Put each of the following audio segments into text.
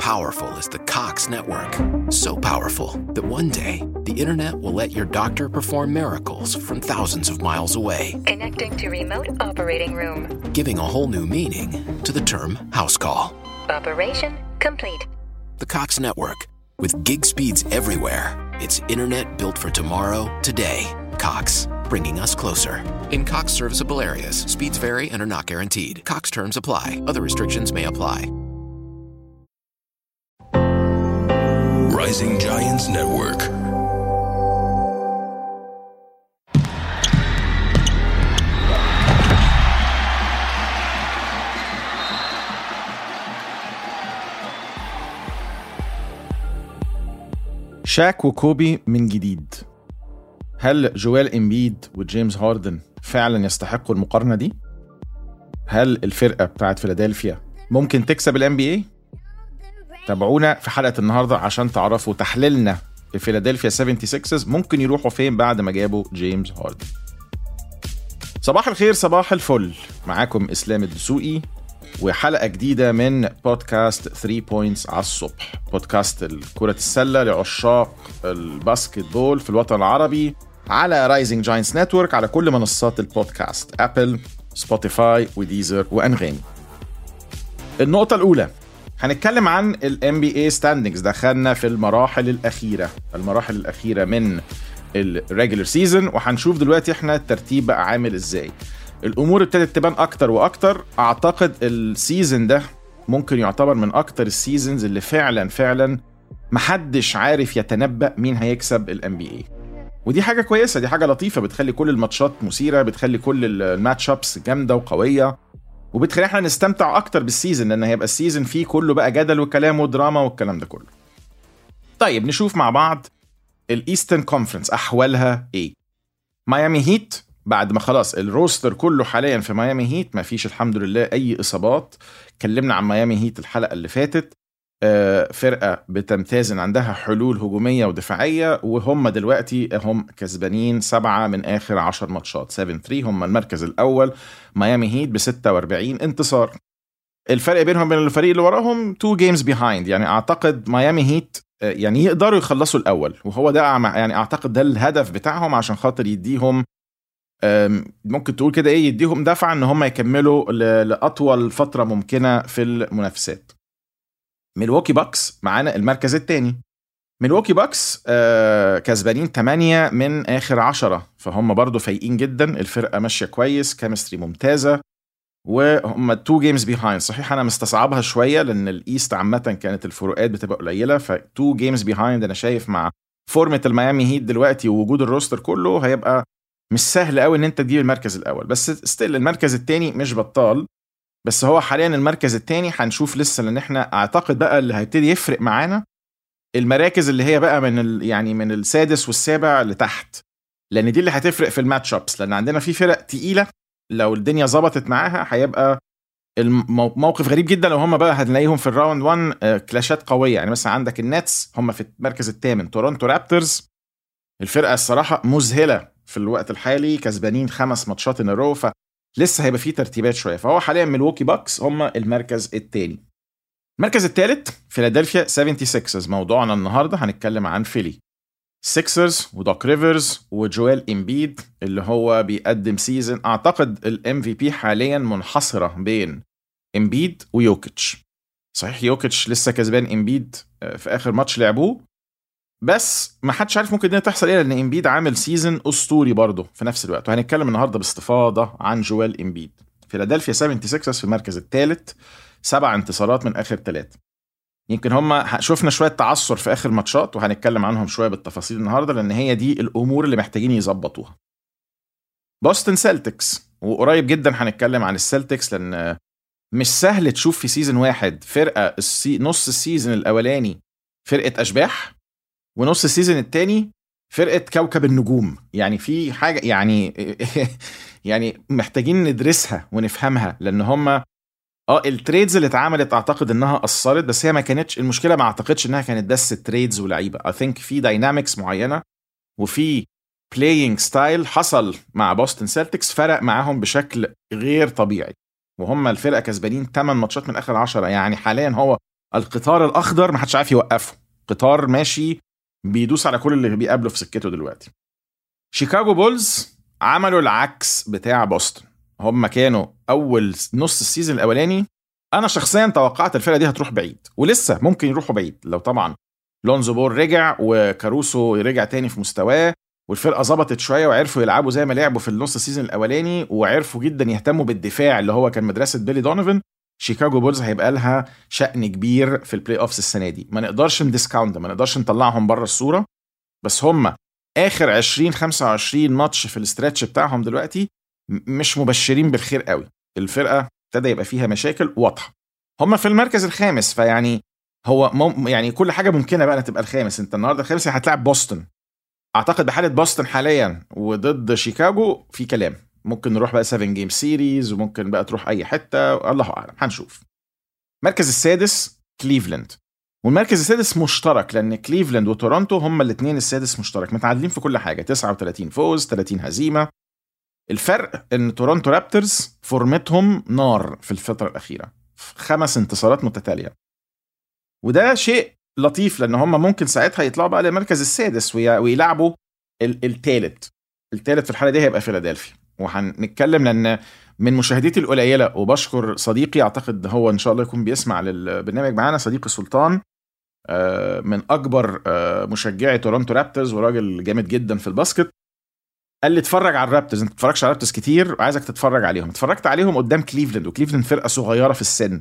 powerful is the Cox network. So powerful that one day the internet will let your doctor perform miracles from thousands of miles away. Connecting to remote operating room. Giving a whole new meaning to the term house call. Operation complete. The Cox network. With gig speeds everywhere, it's internet built for tomorrow, today. Cox, bringing us closer. In Cox serviceable areas, speeds vary and are not guaranteed. Cox terms apply, other restrictions may apply. Rising Giants Network. شاك وكوبي من جديد هل جوال امبيد وجيمس هاردن فعلا يستحقوا المقارنه دي؟ هل الفرقه بتاعت فيلادلفيا ممكن تكسب الام بي اي؟ تابعونا في حلقه النهارده عشان تعرفوا تحليلنا لفيلادلفيا 76 ممكن يروحوا فين بعد ما جابوا جيمس هاردن. صباح الخير صباح الفل معاكم اسلام الدسوقي وحلقه جديده من بودكاست 3 بوينتس على الصبح بودكاست كره السله لعشاق الباسكت بول في الوطن العربي على رايزنج جاينتس نتورك على كل منصات البودكاست ابل سبوتيفاي وديزر وانغامي النقطه الاولى هنتكلم عن الام بي اي ستاندنجز دخلنا في المراحل الاخيره المراحل الاخيره من الريجولر سيزون وهنشوف دلوقتي احنا الترتيب بقى عامل ازاي الامور ابتدت تبان اكتر واكتر اعتقد السيزون ده ممكن يعتبر من اكتر السيزونز اللي فعلا فعلا محدش عارف يتنبأ مين هيكسب الام بي اي ودي حاجه كويسه دي حاجه لطيفه بتخلي كل الماتشات مثيره بتخلي كل الماتش ابس جامده وقويه وبتخلي احنا نستمتع اكتر بالسيزون لان هيبقى السيزون فيه كله بقى جدل وكلام ودراما والكلام ده كله طيب نشوف مع بعض الايسترن كونفرنس احوالها ايه ميامي هيت بعد ما خلاص الروستر كله حاليا في ميامي هيت ما فيش الحمد لله اي اصابات اتكلمنا عن ميامي هيت الحلقه اللي فاتت فرقه بتمتازن عندها حلول هجوميه ودفاعيه وهم دلوقتي هم كسبانين سبعه من اخر 10 ماتشات 7 3 هم المركز الاول ميامي هيت ب 46 انتصار الفرق بينهم وبين الفريق اللي وراهم 2 جيمز بيهايند يعني اعتقد ميامي هيت يعني يقدروا يخلصوا الاول وهو ده يعني اعتقد ده الهدف بتاعهم عشان خاطر يديهم ممكن تقول كده ايه يديهم دفعه ان هم يكملوا لاطول فتره ممكنه في المنافسات ميلواكي باكس معانا المركز الثاني ميلواكي باكس آه كسبانين 8 من اخر 10 فهم برضو فايقين جدا الفرقه ماشيه كويس كيمستري ممتازه وهم 2 جيمز بيهايند صحيح انا مستصعبها شويه لان الايست عامه كانت الفروقات بتبقى قليله ف 2 جيمز بيهايند انا شايف مع فورمه الميامي هيت دلوقتي ووجود الروستر كله هيبقى مش سهل قوي ان انت تجيب المركز الاول بس ستيل المركز الثاني مش بطال بس هو حاليا المركز الثاني هنشوف لسه لان احنا اعتقد بقى اللي هيبتدي يفرق معانا المراكز اللي هي بقى من ال يعني من السادس والسابع لتحت لان دي اللي هتفرق في الماتش ابس لان عندنا في فرق تقيله لو الدنيا ظبطت معاها هيبقى الموقف غريب جدا لو هم بقى هنلاقيهم في الراوند 1 كلاشات قويه يعني مثلا عندك النتس هم في المركز الثامن تورونتو رابترز الفرقه الصراحه مذهله في الوقت الحالي كسبانين خمس ماتشات ان رو فلسه هيبقى فيه ترتيبات شويه فهو حاليا ميلوكي باكس هم المركز الثاني المركز الثالث فيلادلفيا 76 موضوعنا النهارده هنتكلم عن فيلي سيكسرز ودوك ريفرز وجويل امبيد اللي هو بيقدم سيزون اعتقد الام في بي حاليا منحصره بين امبيد ويوكيتش صحيح يوكيتش لسه كسبان امبيد في اخر ماتش لعبوه بس ما حدش عارف ممكن دي تحصل ايه لان امبيد عامل سيزون اسطوري برضه في نفس الوقت وهنتكلم النهارده باستفاضه عن جوال امبيد فيلادلفيا 76 في المركز الثالث سبع انتصارات من اخر ثلاثه يمكن هم شفنا شويه تعثر في اخر ماتشات وهنتكلم عنهم شويه بالتفاصيل النهارده لان هي دي الامور اللي محتاجين يظبطوها بوستن سيلتكس وقريب جدا هنتكلم عن السيلتكس لان مش سهل تشوف في سيزون واحد فرقه السي... نص السيزون الاولاني فرقه اشباح ونص السيزون الثاني فرقه كوكب النجوم يعني في حاجه يعني يعني محتاجين ندرسها ونفهمها لان هم اه التريدز اللي اتعملت اعتقد انها اثرت بس هي ما كانتش المشكله ما اعتقدش انها كانت بس تريدز ولعيبه اي ثينك في داينامكس معينه وفي بلاينج ستايل حصل مع بوستن سيلتكس فرق معاهم بشكل غير طبيعي وهم الفرقه كسبانين 8 ماتشات من اخر 10 يعني حاليا هو القطار الاخضر ما حدش عارف يوقفه قطار ماشي بيدوس على كل اللي بيقابله في سكته دلوقتي شيكاغو بولز عملوا العكس بتاع بوسطن هم كانوا اول نص السيزون الاولاني انا شخصيا توقعت الفرقه دي هتروح بعيد ولسه ممكن يروحوا بعيد لو طبعا لونزو بول رجع وكاروسو رجع تاني في مستواه والفرقه ظبطت شويه وعرفوا يلعبوا زي ما لعبوا في النص السيزون الاولاني وعرفوا جدا يهتموا بالدفاع اللي هو كان مدرسه بيلي دونيفن شيكاغو بولز هيبقى لها شأن كبير في البلاي اوفس السنه دي ما نقدرش نديسكاونت ما نقدرش نطلعهم بره الصوره بس هم اخر 20 25 ماتش في الاسترتش بتاعهم دلوقتي مش مبشرين بالخير قوي الفرقه ابتدى يبقى فيها مشاكل واضحه هم في المركز الخامس فيعني هو مم يعني كل حاجه ممكنه بقى تبقى الخامس انت النهارده الخامس هتلاعب بوسطن اعتقد بحاله بوسطن حاليا وضد شيكاغو في كلام ممكن نروح بقى 7 جيم سيريز وممكن بقى تروح اي حته الله اعلم هنشوف المركز السادس كليفلاند والمركز السادس مشترك لان كليفلاند وتورونتو هم الاثنين السادس مشترك متعادلين في كل حاجه 39 فوز 30 هزيمه الفرق ان تورونتو رابترز فورمتهم نار في الفتره الاخيره خمس انتصارات متتاليه وده شيء لطيف لان هم ممكن ساعتها يطلعوا بقى للمركز السادس ويلعبوا الثالث الثالث في الحاله دي هيبقى فيلادلفيا وهنتكلم لان من مشاهدتي القليله وبشكر صديقي اعتقد هو ان شاء الله يكون بيسمع للبرنامج معانا صديقي سلطان من اكبر مشجعي تورونتو رابترز وراجل جامد جدا في الباسكت قال لي اتفرج على الرابترز انت بتتفرجش على الرابترز كتير وعايزك تتفرج عليهم اتفرجت عليهم قدام كليفلاند وكليفلاند فرقه صغيره في السن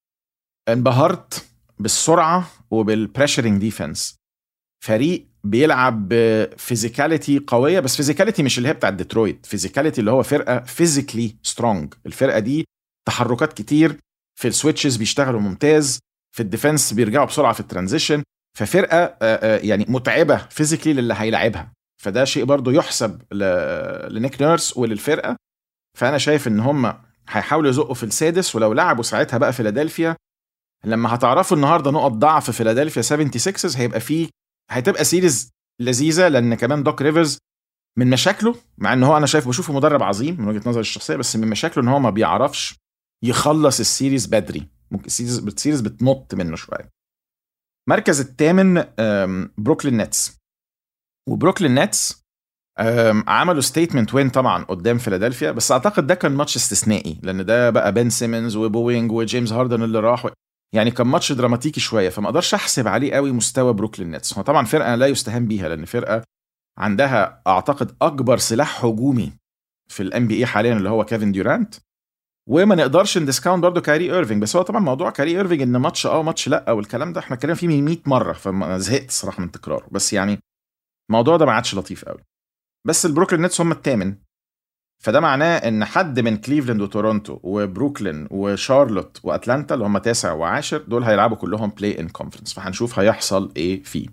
انبهرت بالسرعه وبالبريشرنج ديفense فريق بيلعب بفيزيكاليتي قويه بس فيزيكاليتي مش اللي هي بتاعت ديترويت فيزيكاليتي اللي هو فرقه فيزيكلي سترونج الفرقه دي تحركات كتير في السويتشز بيشتغلوا ممتاز في الديفنس بيرجعوا بسرعه في الترانزيشن ففرقه يعني متعبه فيزيكلي للي هيلعبها فده شيء برضو يحسب لنيك نيرس وللفرقه فانا شايف ان هم هيحاولوا يزقوا في السادس ولو لعبوا ساعتها بقى فيلادلفيا لما هتعرفوا النهارده نقط ضعف فيلادلفيا 76 هيبقى فيه هتبقى سيريز لذيذه لان كمان دوك ريفرز من مشاكله مع ان هو انا شايف بشوفه مدرب عظيم من وجهه نظري الشخصيه بس من مشاكله ان هو ما بيعرفش يخلص السيريز بدري ممكن السيريز السيريز بتنط منه شويه المركز الثامن بروكلين نتس وبروكلين نتس عملوا ستيتمنت وين طبعا قدام فيلادلفيا بس اعتقد ده كان ماتش استثنائي لان ده بقى بن سيمنز وبوينج وجيمس هاردن اللي راح يعني كان ماتش دراماتيكي شويه فما اقدرش احسب عليه قوي مستوى بروكلين نتس هو طبعا فرقه لا يستهان بيها لان فرقه عندها اعتقد اكبر سلاح هجومي في الان بي اي حاليا اللي هو كيفن ديورانت وما نقدرش نديسكاونت برضه كاري ايرفينج بس هو طبعا موضوع كاري ايرفينج ان ماتش اه ماتش لا والكلام ده احنا اتكلمنا فيه من 100 مره فما زهقت الصراحه من تكراره بس يعني الموضوع ده ما عادش لطيف قوي بس البروكلين نتس هم الثامن فده معناه ان حد من كليفلاند وتورونتو وبروكلين وشارلوت واتلانتا اللي هم تاسع وعاشر دول هيلعبوا كلهم بلاي ان كونفرنس فهنشوف هيحصل ايه فيه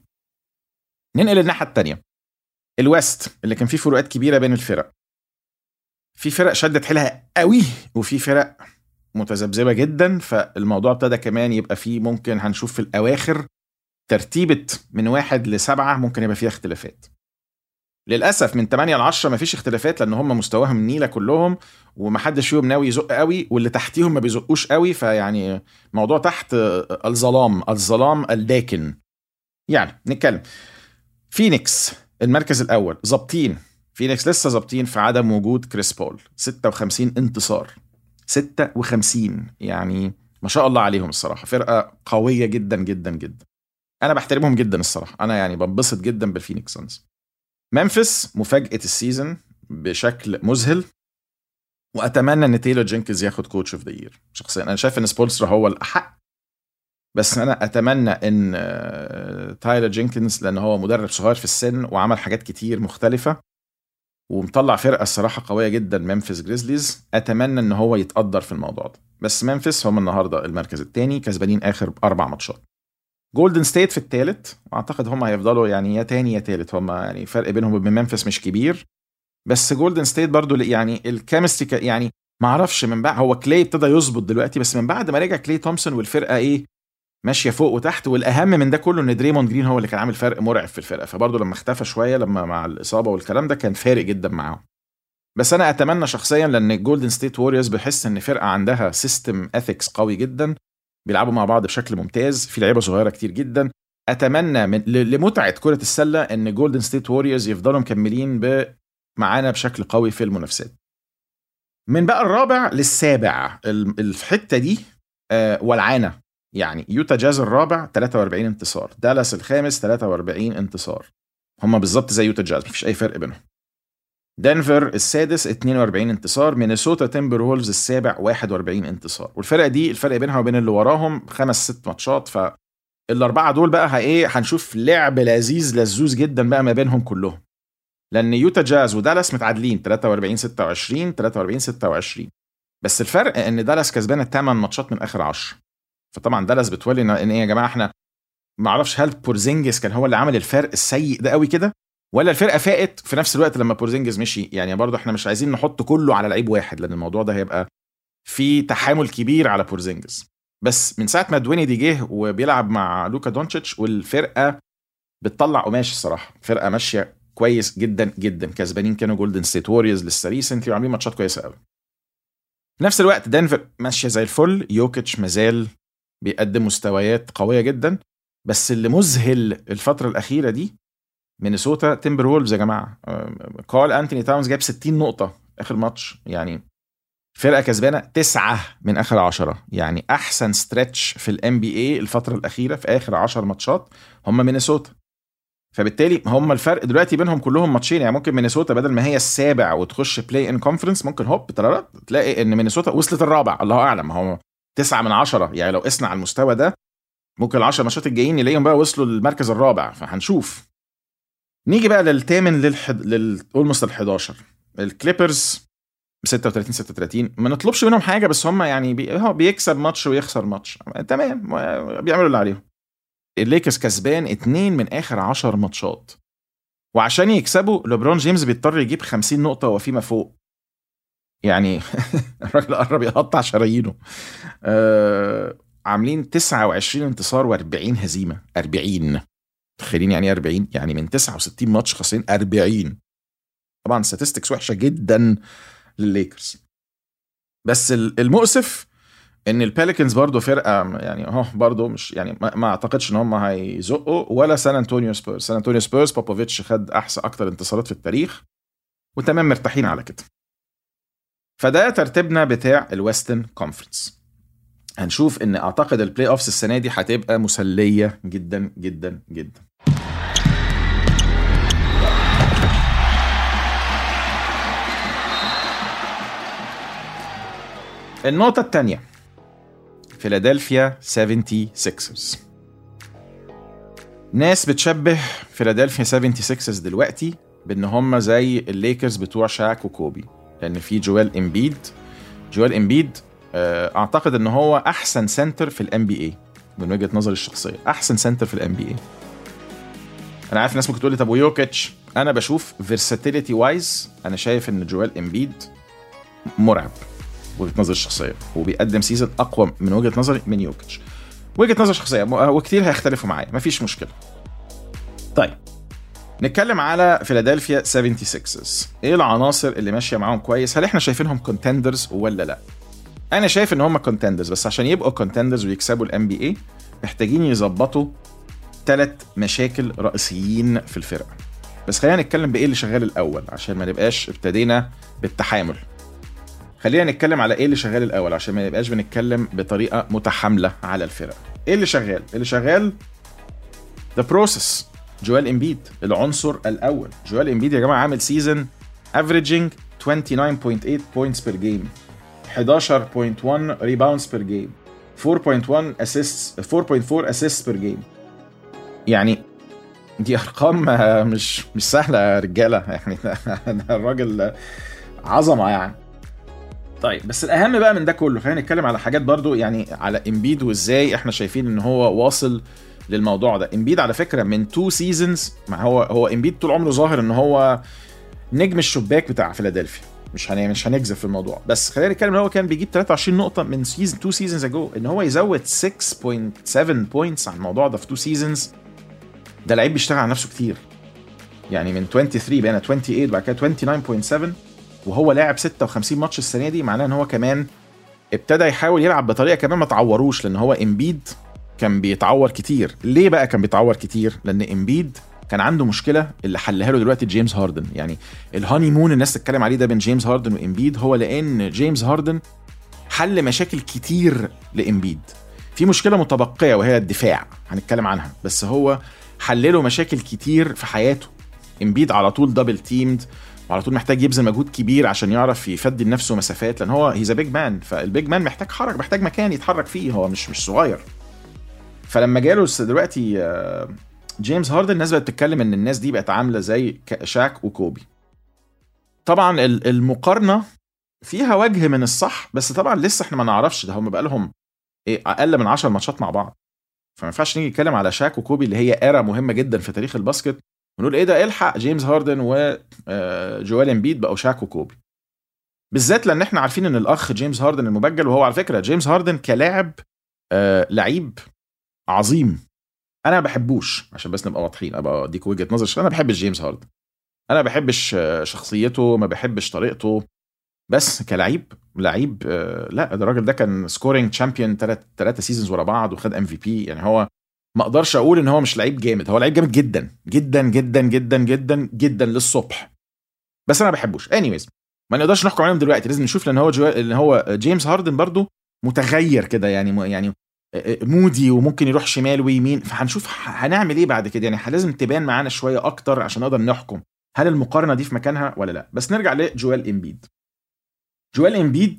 ننقل الناحيه الثانيه الويست اللي كان فيه فروقات كبيره بين الفرق في فرق شدت حيلها قوي وفي فرق متذبذبه جدا فالموضوع ابتدى كمان يبقى فيه ممكن هنشوف في الاواخر ترتيبه من واحد لسبعه ممكن يبقى فيها اختلافات للاسف من 8 ل 10 مفيش اختلافات لان هم مستواهم نيله كلهم ومحدش فيهم ناوي يزق قوي واللي تحتيهم ما بيزقوش قوي فيعني موضوع تحت الظلام الظلام الداكن يعني نتكلم فينيكس المركز الاول ظابطين فينيكس لسه ظابطين في عدم وجود كريس بول 56 انتصار 56 يعني ما شاء الله عليهم الصراحه فرقه قويه جدا جدا جدا انا بحترمهم جدا الصراحه انا يعني بنبسط جدا بالفينيكس سانز ممفيس مفاجاه السيزون بشكل مذهل واتمنى ان تايلور جينكنز ياخد كوتش اوف ذا يير شخصيا انا شايف ان سبولسترا هو الاحق بس انا اتمنى ان تايلر جينكنز لان هو مدرب صغير في السن وعمل حاجات كتير مختلفه ومطلع فرقه الصراحه قويه جدا ممفيس جريزليز اتمنى ان هو يتقدر في الموضوع ده بس ممفيس هم النهارده المركز الثاني كسبانين اخر اربع ماتشات جولدن ستيت في الثالث واعتقد هم هيفضلوا يعني يا تاني يا تالت هم يعني فرق بينهم وبين ممفيس مش كبير بس جولدن ستيت برضو يعني الكيمستري يعني ما اعرفش من بعد هو كلاي ابتدى يظبط دلوقتي بس من بعد ما رجع كلاي تومسون والفرقه ايه ماشيه فوق وتحت والاهم من ده كله ان دريموند جرين هو اللي كان عامل فرق مرعب في الفرقه فبرضه لما اختفى شويه لما مع الاصابه والكلام ده كان فارق جدا معاهم بس انا اتمنى شخصيا لان جولدن ستيت ووريرز بحس ان فرقه عندها سيستم اثكس قوي جدا بيلعبوا مع بعض بشكل ممتاز في لعيبه صغيره كتير جدا اتمنى من لمتعه كره السله ان جولدن ستيت ووريرز يفضلوا مكملين ب معانا بشكل قوي في المنافسات من بقى الرابع للسابع الحته دي آه ولعانه يعني يوتا جاز الرابع 43 انتصار دالاس الخامس 43 انتصار هما بالظبط زي يوتا جاز مفيش اي فرق بينهم دنفر السادس 42 انتصار مينيسوتا تيمبر وولفز السابع 41 انتصار والفرقه دي الفرق بينها وبين اللي وراهم خمس ست ماتشات فالاربعه دول بقى ايه هنشوف لعب لذيذ لذوذ جدا بقى ما بينهم كلهم لان يوتا جاز ودالاس متعادلين 43 26 43 26 بس الفرق ان دالاس كسبانه 8 ماتشات من اخر 10 فطبعا دالاس بتولي ان ايه يا جماعه احنا ما اعرفش هل بورزينجس كان هو اللي عمل الفرق السيء ده قوي كده ولا الفرقه فاقت في نفس الوقت لما بورزينجز مشي يعني برضه احنا مش عايزين نحط كله على لعيب واحد لان الموضوع ده هيبقى في تحامل كبير على بورزينجز بس من ساعه ما دويني جه وبيلعب مع لوكا دونتشيتش والفرقه بتطلع قماش الصراحه فرقه ماشيه كويس جدا جدا كسبانين كانوا جولدن ستيت ووريرز لسه ريسنتلي وعاملين ماتشات كويسه قوي في نفس الوقت دنفر ماشيه زي الفل يوكيتش مازال بيقدم مستويات قويه جدا بس اللي مذهل الفتره الاخيره دي مينيسوتا تيمبر وولفز يا جماعه كارل انتوني تاونز جاب 60 نقطه اخر ماتش يعني فرقه كسبانه تسعه من اخر عشرة يعني احسن ستريتش في الام بي اي الفتره الاخيره في اخر 10 ماتشات هم مينيسوتا فبالتالي هم الفرق دلوقتي بينهم كلهم ماتشين يعني ممكن مينيسوتا بدل ما هي السابع وتخش بلاي ان كونفرنس ممكن هوب تلاقي ان مينيسوتا وصلت الرابع الله اعلم هو تسعة من عشرة يعني لو قسنا على المستوى ده ممكن العشر ماتشات الجايين نلاقيهم بقى وصلوا للمركز الرابع فهنشوف نيجي بقى للثامن للحد لل اولموست ال 11 الكليبرز 36 36 ما نطلبش منهم حاجه بس هم يعني بي... هو بيكسب ماتش ويخسر ماتش تمام بيعملوا اللي عليهم الليكرز كسبان اتنين من اخر 10 ماتشات وعشان يكسبوا لبرون جيمس بيضطر يجيب 50 نقطه وفيما فوق يعني الراجل قرب يقطع شرايينه آه عاملين 29 انتصار و40 هزيمه 40 تخيلين يعني 40 يعني من 69 ماتش خاسرين 40 طبعا ستاتستكس وحشه جدا للليكرز بس المؤسف ان الباليكنز برضو فرقه يعني اهو برضو مش يعني ما اعتقدش ان هم هيزقوا ولا سان انطونيو سبيرز سان انطونيو سبيرز بوبوفيتش خد احسن اكتر انتصارات في التاريخ وتمام مرتاحين على كده فده ترتيبنا بتاع الويسترن كونفرنس هنشوف ان اعتقد البلاي اوفس السنه دي هتبقى مسليه جدا جدا جدا النقطة الثانية فيلادلفيا 76رز ناس بتشبه فيلادلفيا 76رز دلوقتي بان هم زي الليكرز بتوع شاك وكوبي لان في جوال امبيد جوال امبيد آه، اعتقد ان هو احسن سنتر في الام بي اي من وجهه نظري الشخصيه احسن سنتر في الام بي اي انا عارف الناس ممكن تقول لي طب ويوكيتش انا بشوف فيرساتيليتي وايز انا شايف ان جوال امبيد مرعب وجهه نظري الشخصيه وبيقدم سيزون اقوى من وجهه نظري من يوكيتش وجهه نظر شخصيه وكتير هيختلفوا معايا مفيش مشكله طيب نتكلم على فيلادلفيا 76 ايه العناصر اللي ماشيه معاهم كويس هل احنا شايفينهم كونتندرز ولا لا انا شايف ان هم كونتندرز بس عشان يبقوا كونتندرز ويكسبوا الام بي اي محتاجين يظبطوا ثلاث مشاكل رئيسيين في الفرقه بس خلينا نتكلم بايه اللي شغال الاول عشان ما نبقاش ابتدينا بالتحامل خلينا نتكلم على ايه اللي شغال الاول عشان ما نبقاش بنتكلم بطريقه متحامله على الفرقه ايه اللي شغال اللي شغال ذا بروسيس جوال امبيد العنصر الاول جوال امبيد يا جماعه عامل سيزون افريجنج 29.8 بوينتس بير جيم 11.1 ريباوندز بير جيم 4.1 اسيستس 4.4 اسيستس بير جيم يعني دي ارقام مش مش سهله يا رجاله يعني ده الراجل عظمه يعني طيب بس الاهم بقى من ده كله خلينا نتكلم على حاجات برضو يعني على امبيد وازاي احنا شايفين ان هو واصل للموضوع ده امبيد على فكره من تو سيزونز ما هو هو امبيد طول عمره ظاهر ان هو نجم الشباك بتاع فيلادلفيا مش هن مش هنكذب في الموضوع بس خلينا نتكلم ان هو كان بيجيب 23 نقطه من سيزون 2 سيزونز اجو ان هو يزود 6.7 بوينتس على الموضوع ده في 2 سيزونز ده لعيب بيشتغل على نفسه كتير يعني من 23 بقينا 28 بعد كده 29.7 وهو لاعب 56 ماتش السنه دي معناه ان هو كمان ابتدى يحاول يلعب بطريقه كمان ما تعوروش لان هو امبيد كان بيتعور كتير ليه بقى كان بيتعور كتير لان امبيد كان عنده مشكله اللي حلها له دلوقتي جيمس هاردن يعني الهاني مون الناس تتكلم عليه ده بين جيمس هاردن وامبيد هو لان جيمس هاردن حل مشاكل كتير لامبيد في مشكله متبقيه وهي الدفاع هنتكلم عنها بس هو حل له مشاكل كتير في حياته امبيد على طول دبل تيمد وعلى طول محتاج يبذل مجهود كبير عشان يعرف يفدي لنفسه مسافات لان هو هيز بيج مان فالبيج مان محتاج حركه محتاج مكان يتحرك فيه هو مش مش صغير فلما جاله دلوقتي آه، جيمس هاردن الناس بقت بتتكلم ان الناس دي بقت عامله زي شاك وكوبي طبعا المقارنه فيها وجه من الصح بس طبعا لسه احنا ما نعرفش ده هم بقى لهم ايه اقل من 10 ماتشات مع بعض فما ينفعش نيجي نتكلم على شاك وكوبي اللي هي ايرا مهمه جدا في تاريخ الباسكت ونقول ايه ده الحق جيمس هاردن وجوال امبيد بقوا شاك وكوبي بالذات لان احنا عارفين ان الاخ جيمس هاردن المبجل وهو على فكره جيمس هاردن كلاعب آه لعيب عظيم انا ما بحبوش عشان بس نبقى واضحين ابقى اديك وجهه نظر انا ما بحبش جيمس هاردن انا ما بحبش شخصيته ما بحبش طريقته بس كلعيب لعيب آه، لا الراجل ده كان سكورينج تشامبيون ثلاث ثلاثه سيزونز ورا بعض وخد ام في بي يعني هو ما اقدرش اقول ان هو مش لعيب جامد هو لعيب جامد جدا جدا جدا جدا جدا جدا للصبح بس انا ما بحبوش انيويز ما نقدرش نحكم عليهم دلوقتي لازم نشوف لان هو جو... لان هو جيمس هاردن برضو متغير كده يعني يعني مودي وممكن يروح شمال ويمين فهنشوف هنعمل ايه بعد كده يعني لازم تبان معانا شويه اكتر عشان نقدر نحكم هل المقارنه دي في مكانها ولا لا بس نرجع لجوال امبيد جوال امبيد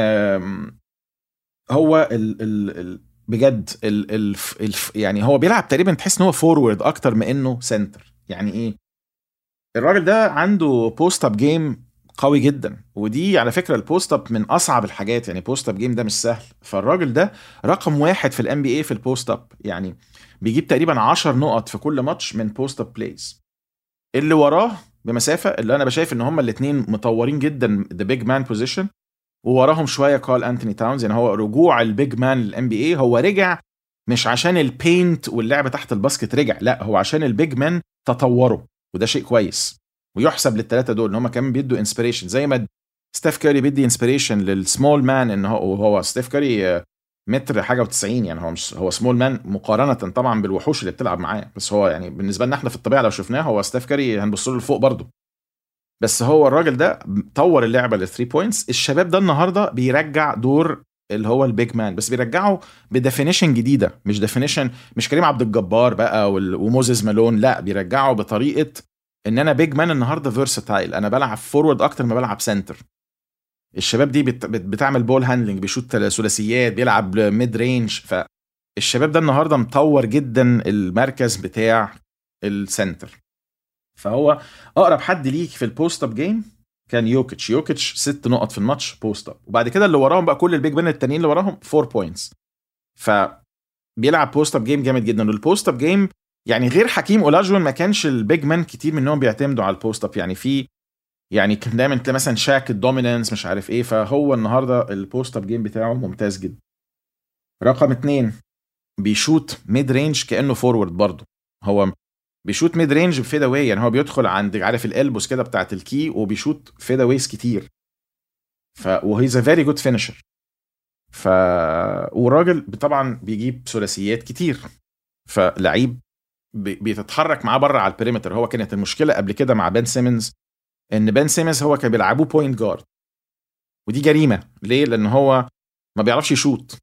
هو ال ال ال بجد ال ال ال يعني هو بيلعب تقريبا تحس ان هو فورورد اكتر من انه سنتر يعني ايه الراجل ده عنده بوست اب جيم قوي جدا ودي على فكره البوست اب من اصعب الحاجات يعني بوست اب جيم ده مش سهل فالراجل ده رقم واحد في الام بي اي في البوست اب يعني بيجيب تقريبا 10 نقط في كل ماتش من بوست اب بلايز اللي وراه بمسافه اللي انا بشايف ان هما الاثنين مطورين جدا ذا بيج مان بوزيشن ووراهم شويه كارل انتوني تاونز يعني هو رجوع البيج مان للام بي اي هو رجع مش عشان البينت واللعب تحت الباسكت رجع لا هو عشان البيج مان تطوروا وده شيء كويس ويحسب للثلاثه دول ان هم كمان بيدوا انسبريشن زي ما ستيف كاري بيدي انسبريشن للسمول مان ان هو وهو ستيف كاري متر حاجه و90 يعني هو مش هو سمول مان مقارنه طبعا بالوحوش اللي بتلعب معاه بس هو يعني بالنسبه لنا احنا في الطبيعه لو شفناه هو ستيف كاري هنبص له لفوق برضه بس هو الراجل ده طور اللعبه للثري بوينتس الشباب ده النهارده بيرجع دور اللي هو البيج مان بس بيرجعه بديفينيشن جديده مش ديفينيشن مش كريم عبد الجبار بقى وموزيز مالون لا بيرجعه بطريقه ان انا بيج مان النهارده فيرساتايل انا بلعب فورورد اكتر ما بلعب سنتر الشباب دي بت... بتعمل بول هاندلنج بيشوت ثلاثيات بيلعب ميد رينج فالشباب ده النهارده مطور جدا المركز بتاع السنتر فهو اقرب حد ليك في البوست اب جيم كان يوكيتش يوكيتش ست نقط في الماتش بوست اب وبعد كده اللي وراهم بقى كل البيج مان التانيين اللي وراهم فور بوينتس ف بيلعب بوست اب جيم جامد جدا والبوست اب جيم يعني غير حكيم اولاجون ما كانش البيج مان كتير منهم بيعتمدوا على البوست اب يعني في يعني كان دايما تلاقي مثلا شاك الدومينانس مش عارف ايه فهو النهارده البوست اب جيم بتاعه ممتاز جدا رقم اتنين بيشوت ميد رينج كانه فورورد برضه هو بيشوت ميد رينج بفيد اواي يعني هو بيدخل عند عارف الالبوس كده بتاعت الكي وبيشوت فيد اويز كتير ف وهيز ا فيري جود فينشر ف والراجل طبعا بيجيب ثلاثيات كتير فلعيب بتتحرك معاه بره على البريمتر هو كانت المشكله قبل كده مع بن سيمنز ان بن سيمنز هو كان بيلعبوه بوينت جارد ودي جريمه ليه لان هو ما بيعرفش يشوط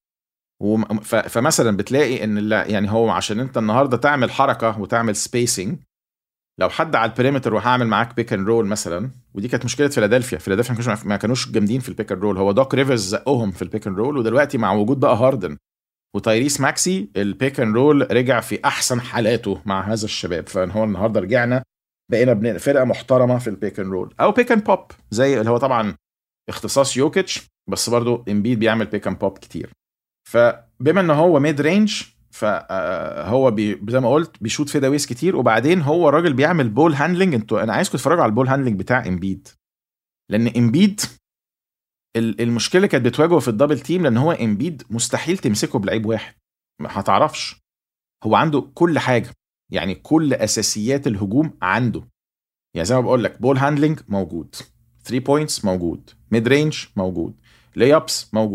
فمثلا بتلاقي ان يعني هو عشان انت النهارده تعمل حركه وتعمل سبيسنج لو حد على البريمتر وهعمل معاك بيك اند رول مثلا ودي كانت مشكله فيلادلفيا فيلادلفيا ما كانوش جامدين في البيك اند رول هو دوك ريفرز زقهم في البيك اند رول ودلوقتي مع وجود بقى هاردن وتايريس ماكسي البيك اند رول رجع في احسن حالاته مع هذا الشباب فهو النهارده رجعنا بقينا فرقه محترمه في البيك اند رول او بيك اند بوب زي اللي هو طبعا اختصاص يوكيتش بس برضه امبيد بيعمل بيك اند بوب كتير فبما ان هو ميد رينج فهو بي زي ما قلت بيشوت فيداويز كتير وبعدين هو راجل بيعمل بول هاندلنج انتوا انا عايزكم تتفرجوا على البول هاندلنج بتاع امبيد لان امبيد المشكله كانت بتواجهه في الدبل تيم لان هو امبيد مستحيل تمسكه بلعيب واحد ما هتعرفش هو عنده كل حاجه يعني كل اساسيات الهجوم عنده يعني زي ما بقول لك بول هاندلنج موجود 3 بوينتس موجود ميد رينج موجود لي ابس موجود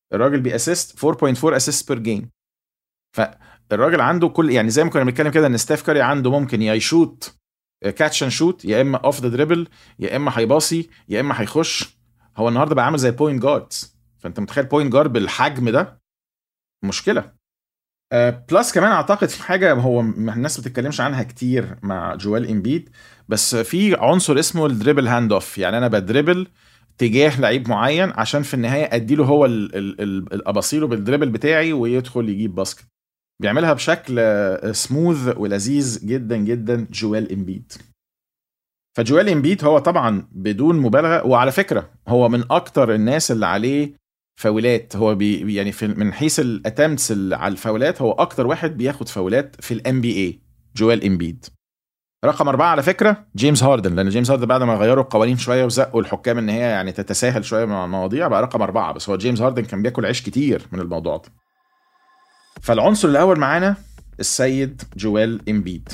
الراجل بيأسيست 4.4 اسيست بير جيم فالراجل عنده كل يعني زي ما كنا بنتكلم كده ان ستيف كاري عنده ممكن يا يشوت كاتش اند شوت يا اما اوف ذا دريبل يا اما هيباصي يا اما هيخش هو النهارده بقى عامل زي بوينت جاردز فانت متخيل بوينت جارد بالحجم ده مشكله بلس كمان اعتقد في حاجه هو الناس ما بتتكلمش عنها كتير مع جوال امبيد بس في عنصر اسمه الدريبل هاند اوف يعني انا بدريبل تجاه لعيب معين عشان في النهايه اديله هو ابصيله بالدريبل بتاعي ويدخل يجيب باسكت بيعملها بشكل سموث ولذيذ جدا جدا جوال امبيد فجوال امبيد هو طبعا بدون مبالغه وعلى فكره هو من اكتر الناس اللي عليه فاولات هو بي يعني في من حيث الاتمتس على الفاولات هو اكتر واحد بياخد فاولات في الام بي اي جوال امبيد رقم أربعة على فكرة جيمس هاردن لأن جيمس هاردن بعد ما غيروا القوانين شوية وزقوا الحكام إن هي يعني تتساهل شوية مع المواضيع بقى رقم أربعة بس هو جيمس هاردن كان بياكل عيش كتير من الموضوع ده فالعنصر الأول معانا السيد جوال امبيد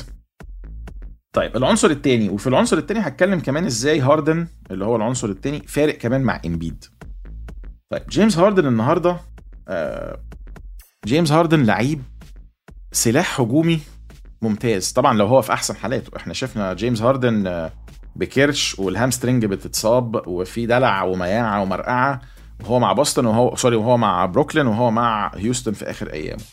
طيب العنصر الثاني وفي العنصر الثاني هتكلم كمان ازاي هاردن اللي هو العنصر الثاني فارق كمان مع امبيد طيب جيمس هاردن النهارده آه جيمس هاردن لعيب سلاح هجومي ممتاز طبعا لو هو في احسن حالاته احنا شفنا جيمس هاردن آه بكرش والهامسترنج بتتصاب وفي دلع ومياعه ومرقعه وهو مع بوسطن وهو سوري وهو مع بروكلين وهو مع هيوستن في اخر ايامه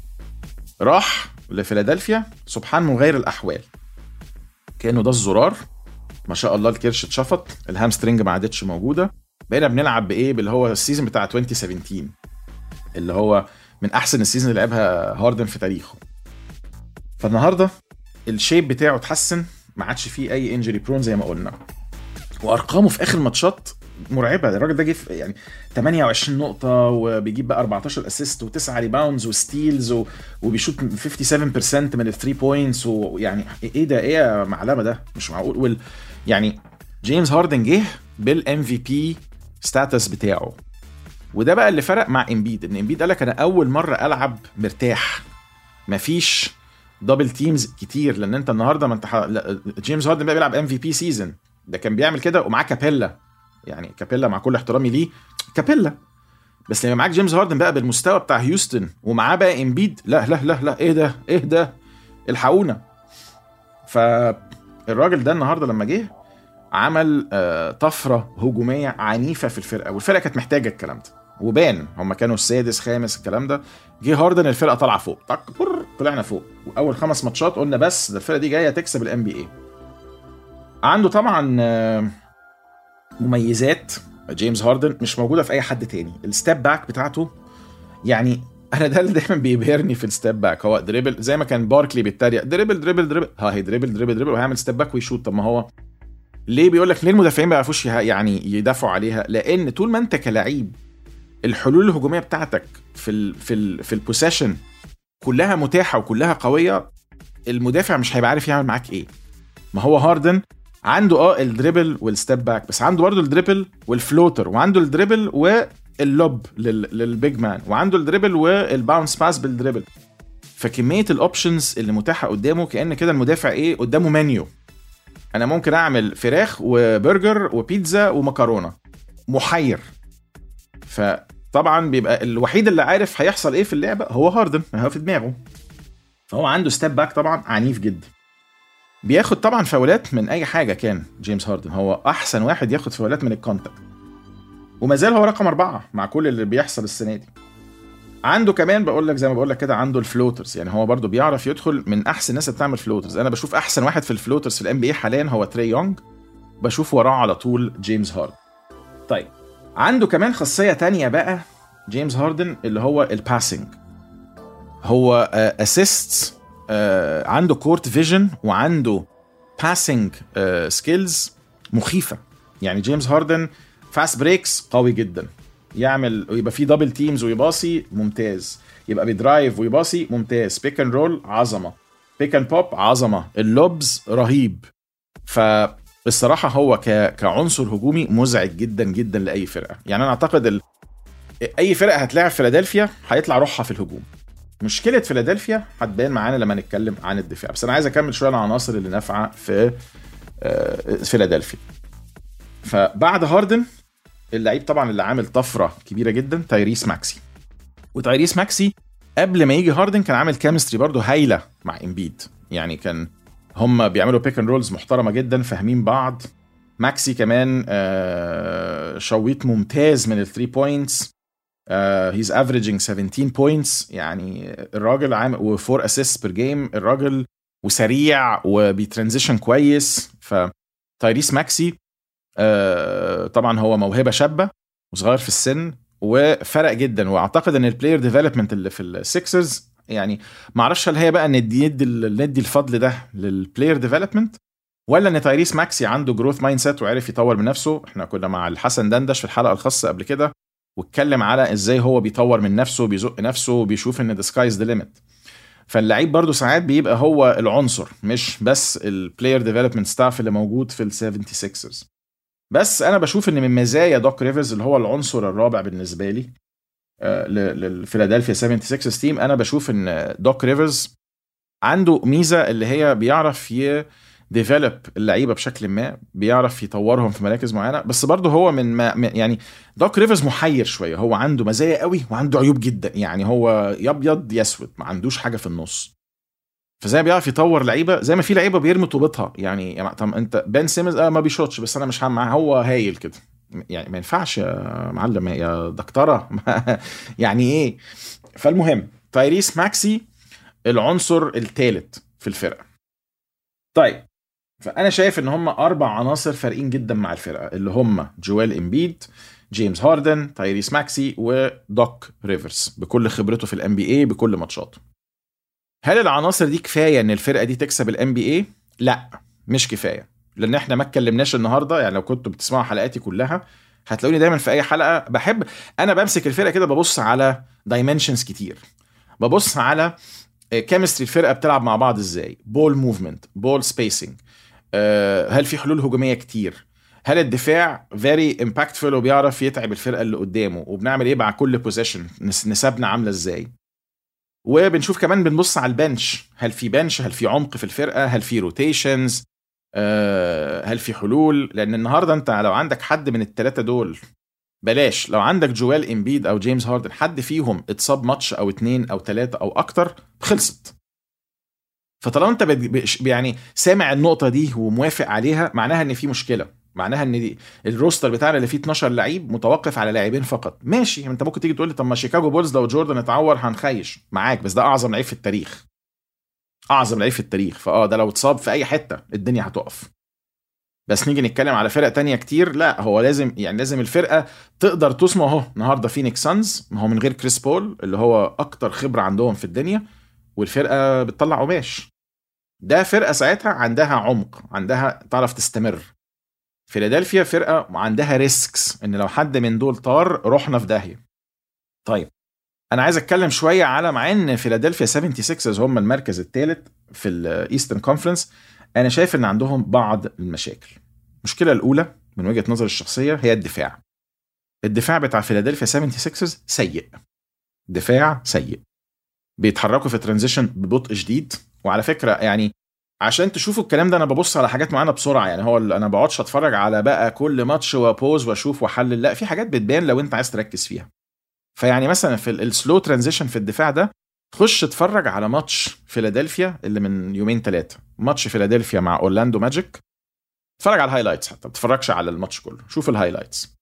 راح لفيلادلفيا سبحان مغير الاحوال كانه ده الزرار ما شاء الله الكرش اتشفط الهامسترنج ما عادتش موجوده بقينا بنلعب بايه باللي هو السيزون بتاع 2017 اللي هو من احسن السيزون اللي لعبها هاردن في تاريخه فالنهارده الشيب بتاعه اتحسن ما عادش فيه اي انجري برون زي ما قلنا وارقامه في اخر ماتشات مرعبه الراجل ده جه يعني 28 نقطه وبيجيب بقى 14 اسيست و9 ريباوندز وستيلز وبيشوط 57% من الثري بوينتس ويعني ايه ده ايه يا معلمه ده مش معقول وال يعني جيمس هاردن جه بالام في بي ستاتس بتاعه وده بقى اللي فرق مع امبيد ان امبيد قال لك انا اول مره العب مرتاح مفيش دبل تيمز كتير لان انت النهارده ما انت ح... جيمس هاردن بقى بيلعب ام في بي سيزون ده كان بيعمل كده ومعاه كابيلا يعني كابيلا مع كل احترامي ليه كابيلا بس لما معاك جيمس هاردن بقى بالمستوى بتاع هيوستن ومعاه بقى امبيد لا لا لا لا ايه ده ايه ده الحقونا فالراجل ده النهارده لما جه عمل طفره هجوميه عنيفه في الفرقه والفرقه كانت محتاجه الكلام ده وبان هم كانوا السادس خامس الكلام ده جه هاردن الفرقه طالعه فوق طق طلعنا فوق واول خمس ماتشات قلنا بس ده الفرقه دي جايه تكسب الام بي اي عنده طبعا مميزات جيمس هاردن مش موجوده في اي حد تاني الستيب باك بتاعته يعني انا ده اللي دايما بيبهرني في الستيب باك هو دريبل زي ما كان باركلي بيتريق دريبل دريبل دريبل ها هي دريبل دريبل دريبل وهيعمل ستيب باك ويشوط طب ما هو ليه بيقول لك ليه المدافعين ما بيعرفوش يعني يدافعوا عليها لان طول ما انت كلاعب الحلول الهجوميه بتاعتك في ال في ال في البوسيشن كلها متاحه وكلها قويه المدافع مش هيبقى عارف يعمل معاك ايه ما هو هاردن عنده اه الدريبل والستيب باك بس عنده برضه الدريبل والفلوتر وعنده الدريبل واللوب للبيج مان وعنده الدريبل والباونس باس بالدريبل فكميه الاوبشنز اللي متاحه قدامه كان كده المدافع ايه قدامه منيو انا ممكن اعمل فراخ وبرجر وبيتزا ومكرونه محير فطبعا بيبقى الوحيد اللي عارف هيحصل ايه في اللعبه هو هاردن هو في دماغه فهو عنده ستيب باك طبعا عنيف جدا بياخد طبعا فاولات من اي حاجه كان جيمس هاردن هو احسن واحد ياخد فاولات من الكونتاكت وما زال هو رقم أربعة مع كل اللي بيحصل السنة دي عنده كمان بقول لك زي ما بقول لك كده عنده الفلوترز يعني هو برضو بيعرف يدخل من احسن الناس اللي بتعمل فلوترز انا بشوف احسن واحد في الفلوترز في الام بي اي حاليا هو تري يونج بشوف وراه على طول جيمس هاردن طيب عنده كمان خاصيه تانية بقى جيمس هاردن اللي هو الباسنج هو اسيست عنده كورت فيجن وعنده باسنج سكيلز مخيفه يعني جيمس هاردن فاست بريكس قوي جدا يعمل ويبقى فيه دبل تيمز ويباصي ممتاز يبقى بيدرايف ويباصي ممتاز بيك اند رول عظمه بيك اند بوب عظمه اللوبز رهيب فالصراحه هو ك... كعنصر هجومي مزعج جدا جدا لاي فرقه يعني انا اعتقد ال... اي فرقه هتلاعب فيلادلفيا هيطلع روحها في الهجوم مشكله فيلادلفيا هتبان معانا لما نتكلم عن الدفاع بس انا عايز اكمل شويه العناصر اللي نافعه في فيلادلفيا فبعد هاردن اللعيب طبعا اللي عامل طفره كبيره جدا تايريس ماكسي وتايريس ماكسي قبل ما يجي هاردن كان عامل كيمستري برضه هايله مع امبيد يعني كان هم بيعملوا بيك اند رولز محترمه جدا فاهمين بعض ماكسي كمان آه، شويط ممتاز من الثري بوينتس هيز افريجينج 17 بوينتس يعني الراجل عامل وفور اسيست بير جيم الراجل وسريع وبيترانزيشن كويس فتايريس ماكسي آه، طبعا هو موهبه شابه وصغير في السن وفرق جدا واعتقد ان البلاير ديفلوبمنت اللي في السكسرز يعني ما اعرفش هل هي بقى ندي ندي ندي الفضل ده للبلاير ديفلوبمنت ولا ان تايريس ماكسي عنده جروث مايند سيت وعرف يطور من نفسه احنا كنا مع الحسن دندش في الحلقه الخاصه قبل كده واتكلم على ازاي هو بيطور من نفسه بيزق نفسه وبيشوف ان ذا سكايز ذا ليميت فاللعيب برضه ساعات بيبقى هو العنصر مش بس البلاير ديفلوبمنت ستاف اللي موجود في ال 76ers بس انا بشوف ان من مزايا دوك ريفرز اللي هو العنصر الرابع بالنسبه لي آه، للفيلادلفيا 76 تيم انا بشوف ان دوك ريفرز عنده ميزه اللي هي بيعرف ي ديفلوب اللعيبه بشكل ما بيعرف يطورهم في مراكز معينه بس برضه هو من ما يعني دوك ريفرز محير شويه هو عنده مزايا قوي وعنده عيوب جدا يعني هو يا ابيض يا اسود ما عندوش حاجه في النص فزي ما بيعرف يطور لعيبه زي ما في لعيبه بيرمي طوبتها يعني, يعني طب انت بن سيمنز آه ما بيشوتش بس انا مش معاه هو هايل كده يعني ما ينفعش يا معلم يا دكتوره يعني ايه فالمهم تايريس ماكسي العنصر الثالث في الفرقه طيب فانا شايف ان هم اربع عناصر فارقين جدا مع الفرقه اللي هم جويل امبيد جيمس هاردن تايريس ماكسي ودوك ريفرز بكل خبرته في الام بي اي بكل ماتشاته هل العناصر دي كفايه ان الفرقه دي تكسب الام بي اي لا مش كفايه لان احنا ما اتكلمناش النهارده يعني لو كنتوا بتسمعوا حلقاتي كلها هتلاقوني دايما في اي حلقه بحب انا بمسك الفرقه كده ببص على دايمنشنز كتير ببص على كيمستري الفرقه بتلعب مع بعض ازاي بول موفمنت بول سبيسنج هل في حلول هجوميه كتير هل الدفاع فيري امباكتفول وبيعرف يتعب الفرقه اللي قدامه وبنعمل ايه مع كل بوزيشن نسبنا عامله ازاي وبنشوف كمان بنبص على البنش هل في بنش هل في عمق في الفرقه هل في روتيشنز هل في حلول لان النهارده انت لو عندك حد من الثلاثه دول بلاش لو عندك جوال امبيد او جيمس هاردن حد فيهم اتصاب ماتش او اتنين او تلاتة او اكتر خلصت فطالما انت يعني سامع النقطه دي وموافق عليها معناها ان في مشكله معناها ان دي الروستر بتاعنا اللي فيه 12 لعيب متوقف على لاعبين فقط ماشي انت ممكن تيجي تقول لي طب ما شيكاغو بولز لو جوردن اتعور هنخيش معاك بس ده اعظم لعيب في التاريخ اعظم لعيب في التاريخ فاه ده لو اتصاب في اي حته الدنيا هتقف بس نيجي نتكلم على فرق تانية كتير لا هو لازم يعني لازم الفرقه تقدر تصمم اهو النهارده فينيكس سانز ما هو من غير كريس بول اللي هو اكتر خبره عندهم في الدنيا والفرقه بتطلع قماش ده فرقه ساعتها عندها عمق عندها تعرف تستمر فيلادلفيا فرقه عندها ريسكس ان لو حد من دول طار رحنا في داهيه طيب انا عايز اتكلم شويه على مع ان فيلادلفيا 76 هم المركز الثالث في الايسترن كونفرنس انا شايف ان عندهم بعض المشاكل المشكله الاولى من وجهه نظري الشخصيه هي الدفاع الدفاع بتاع فيلادلفيا 76 سيء دفاع سيء بيتحركوا في ترانزيشن ببطء شديد وعلى فكره يعني عشان تشوفوا الكلام ده انا ببص على حاجات معينه بسرعه يعني هو انا بقعدش اتفرج على بقى كل ماتش وابوز واشوف واحلل لا في حاجات بتبان لو انت عايز تركز فيها فيعني مثلا في السلو ترانزيشن في الدفاع ده خش اتفرج على ماتش فيلادلفيا اللي من يومين ثلاثه ماتش فيلادلفيا مع اورلاندو ماجيك اتفرج على الهايلايتس حتى ما تتفرجش على الماتش كله شوف الهايلايتس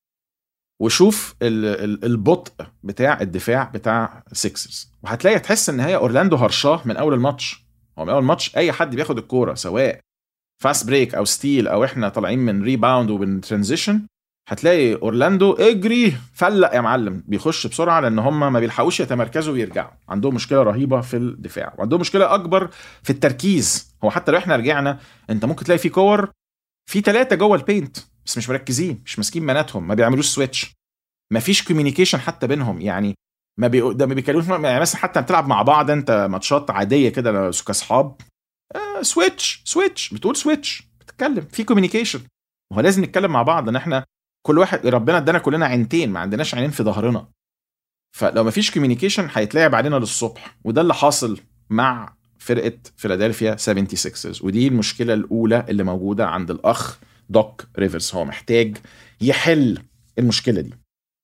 وشوف البطء بتاع الدفاع بتاع سيكسرز وهتلاقي تحس ان هي اورلاندو هرشاه من اول الماتش هو من اول ماتش اي حد بياخد الكوره سواء فاست بريك او ستيل او احنا طالعين من ريباوند ومن ترانزيشن هتلاقي اورلاندو اجري فلق يا معلم بيخش بسرعه لان هم ما بيلحقوش يتمركزوا ويرجعوا عندهم مشكله رهيبه في الدفاع وعندهم مشكله اكبر في التركيز هو حتى لو احنا رجعنا انت ممكن تلاقي في كور في ثلاثه جوه البينت بس مش مركزين مش ماسكين مناتهم ما بيعملوش سويتش ما فيش كوميونيكيشن حتى بينهم يعني ما بي... ده ما بيكلموش يعني مثلا حتى بتلعب مع بعض انت ماتشات عاديه كده كاصحاب آه سويتش سويتش بتقول سويتش بتتكلم في كوميونيكيشن هو لازم نتكلم مع بعض ان احنا كل واحد ربنا ادانا كلنا عينتين ما عندناش عينين في ظهرنا فلو ما فيش كوميونيكيشن هيتلعب علينا للصبح وده اللي حاصل مع فرقه فيلادلفيا 76 ودي المشكله الاولى اللي موجوده عند الاخ دوك ريفرز هو محتاج يحل المشكله دي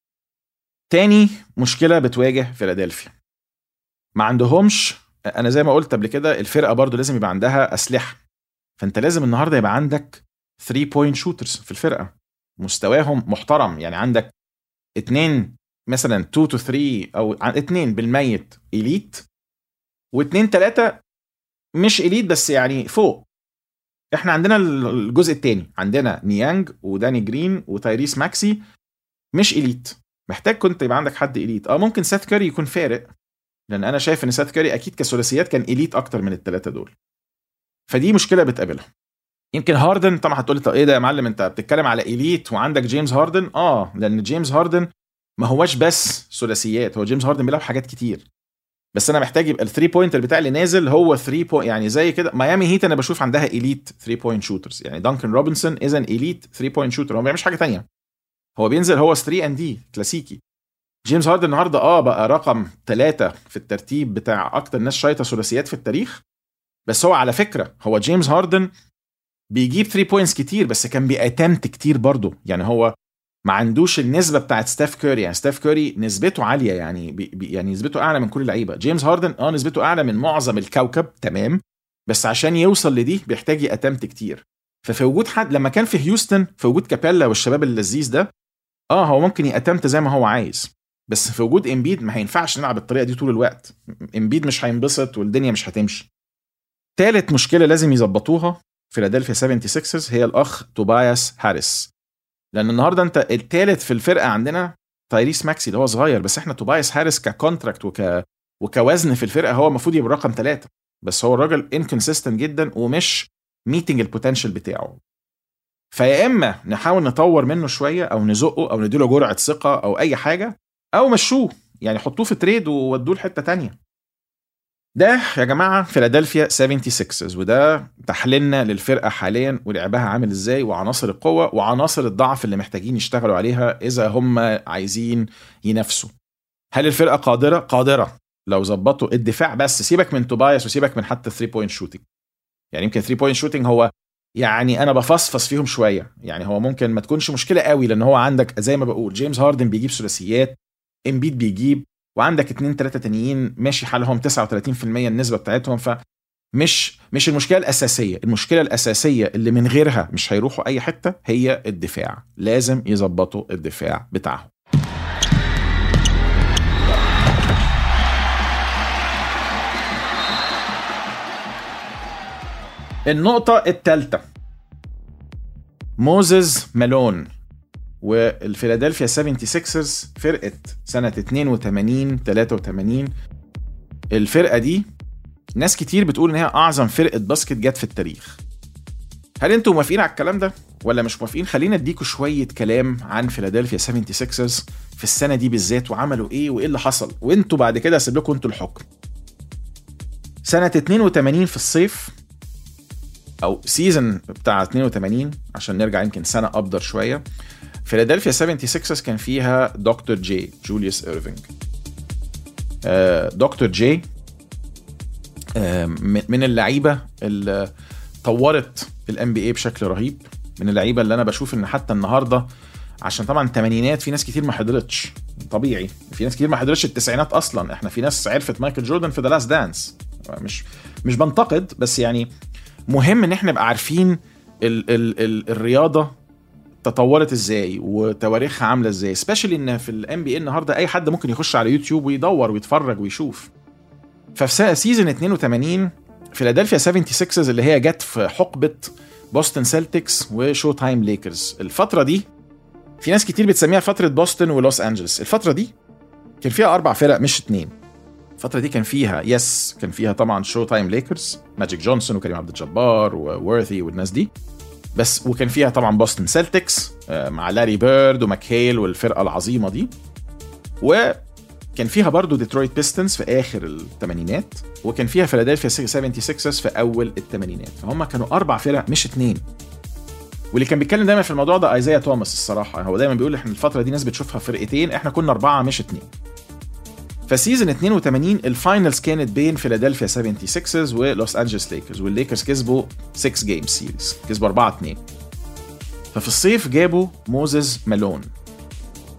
تاني مشكله بتواجه فيلادلفيا ما عندهمش انا زي ما قلت قبل كده الفرقه برضو لازم يبقى عندها اسلحه فانت لازم النهارده يبقى عندك 3 بوينت شوترز في الفرقه مستواهم محترم يعني عندك اتنين مثلا 2 تو 3 او اتنين بالميت اليت واتنين تلاتة مش اليت بس يعني فوق احنا عندنا الجزء الثاني عندنا نيانج وداني جرين وتايريس ماكسي مش اليت محتاج كنت يبقى عندك حد اليت اه ممكن ساث كاري يكون فارق لان انا شايف ان ساث كاري اكيد كثلاثيات كان اليت اكتر من الثلاثه دول فدي مشكله بتقابلها يمكن هاردن طبعا هتقول لي طب ايه ده يا معلم انت بتتكلم على اليت وعندك جيمس هاردن اه لان جيمس هاردن ما هواش بس ثلاثيات هو جيمس هاردن بيلعب حاجات كتير بس انا محتاج يبقى الثري بوينتر بتاعي اللي نازل هو 3 بوينت يعني زي كده ميامي هيت انا بشوف عندها اليت 3 بوينت شوترز يعني دانكن روبنسون از ان اليت 3 بوينت شوتر هو ما بيعملش حاجه تانية هو بينزل هو 3 ان دي كلاسيكي جيمس هاردن النهارده اه بقى رقم ثلاثة في الترتيب بتاع اكتر ناس شايطه ثلاثيات في التاريخ بس هو على فكره هو جيمس هاردن بيجيب 3 بوينتس كتير بس كان بيأتمت كتير برضه يعني هو ما عندوش النسبه بتاعت ستاف كوري يعني ستاف كوري نسبته عاليه يعني بي يعني نسبته اعلى من كل اللعيبه جيمس هاردن اه نسبته اعلى من معظم الكوكب تمام بس عشان يوصل لدي بيحتاج يأتمت كتير ففي وجود حد لما كان في هيوستن في وجود كابيلا والشباب اللذيذ ده اه هو ممكن يأتمت زي ما هو عايز بس في وجود امبيد ما هينفعش نلعب بالطريقه دي طول الوقت امبيد مش هينبسط والدنيا مش هتمشي تالت مشكله لازم يظبطوها فيلادلفيا 76 هي الاخ توباياس هاريس لان النهارده انت الثالث في الفرقه عندنا تايريس ماكسي اللي هو صغير بس احنا توبايس هاريس ككونتراكت وك وكوزن في الفرقه هو المفروض يبقى رقم ثلاثه بس هو الراجل انكونسيستنت جدا ومش ميتنج البوتنشال بتاعه فيا اما نحاول نطور منه شويه او نزقه او نديله جرعه ثقه او اي حاجه او مشوه يعني حطوه في تريد وودوه لحته تانية ده يا جماعه فيلادلفيا 76 وده تحليلنا للفرقه حاليا ولعبها عامل ازاي وعناصر القوه وعناصر الضعف اللي محتاجين يشتغلوا عليها اذا هم عايزين ينافسوا هل الفرقه قادره قادره لو ظبطوا الدفاع بس سيبك من توبايس وسيبك من حتى 3 بوينت شوتنج يعني يمكن 3 بوينت شوتنج هو يعني انا بفصفص فيهم شويه يعني هو ممكن ما تكونش مشكله قوي لان هو عندك زي ما بقول جيمس هاردن بيجيب ثلاثيات امبيد بيجيب وعندك اتنين تلاته تانيين ماشي حالهم 39% النسبه بتاعتهم ف مش مش المشكله الاساسيه المشكله الاساسيه اللي من غيرها مش هيروحوا اي حته هي الدفاع لازم يظبطوا الدفاع بتاعهم النقطة الثالثة موزز مالون والفيلادلفيا 76 فرقة سنة 82 83 الفرقة دي ناس كتير بتقول ان هي اعظم فرقة باسكت جت في التاريخ هل انتوا موافقين على الكلام ده ولا مش موافقين خلينا اديكوا شوية كلام عن فيلادلفيا 76 في السنة دي بالذات وعملوا ايه وايه اللي حصل وانتوا بعد كده اسيب لكم انتوا الحكم سنة 82 في الصيف او سيزون بتاع 82 عشان نرجع يمكن سنه ابدر شويه فيلادلفيا 76 كان فيها دكتور جي جوليوس ايرفينج دكتور جي من اللعيبه اللي طورت الام بي اي بشكل رهيب من اللعيبه اللي انا بشوف ان حتى النهارده عشان طبعا الثمانينات في ناس كتير ما حضرتش طبيعي في ناس كتير ما حضرتش التسعينات اصلا احنا في ناس عرفت مايكل جوردن في ذا لاست دانس مش مش بنتقد بس يعني مهم ان احنا نبقى عارفين ال ال ال الرياضه تطورت ازاي وتواريخها عامله ازاي سبيشالي ان في الام بي اي النهارده اي حد ممكن يخش على يوتيوب ويدور ويتفرج ويشوف ففي سيزون 82 فيلادلفيا 76 اللي هي جت في حقبه بوسطن سيلتكس وشو تايم ليكرز الفتره دي في ناس كتير بتسميها فتره بوسطن ولوس انجلوس الفتره دي كان فيها اربع فرق مش اتنين الفتره دي كان فيها يس كان فيها طبعا شو تايم ليكرز ماجيك جونسون وكريم عبد الجبار وورثي والناس دي بس وكان فيها طبعا بوسطن سيلتكس مع لاري بيرد وماكهيل والفرقه العظيمه دي وكان فيها برضو ديترويت بيستنز في اخر الثمانينات وكان فيها فيلادلفيا 76 في اول الثمانينات فهم كانوا اربع فرق مش اتنين واللي كان بيتكلم دايما في الموضوع ده ايزايا توماس الصراحه هو دايما بيقول احنا الفتره دي ناس بتشوفها فرقتين احنا كنا اربعه مش اتنين فسيزون 82 الفاينلز كانت بين فيلادلفيا 76 ولوس انجلوس ليكرز والليكرز كسبوا 6 جيم سيريز كسبوا 4 2 ففي الصيف جابوا موزز مالون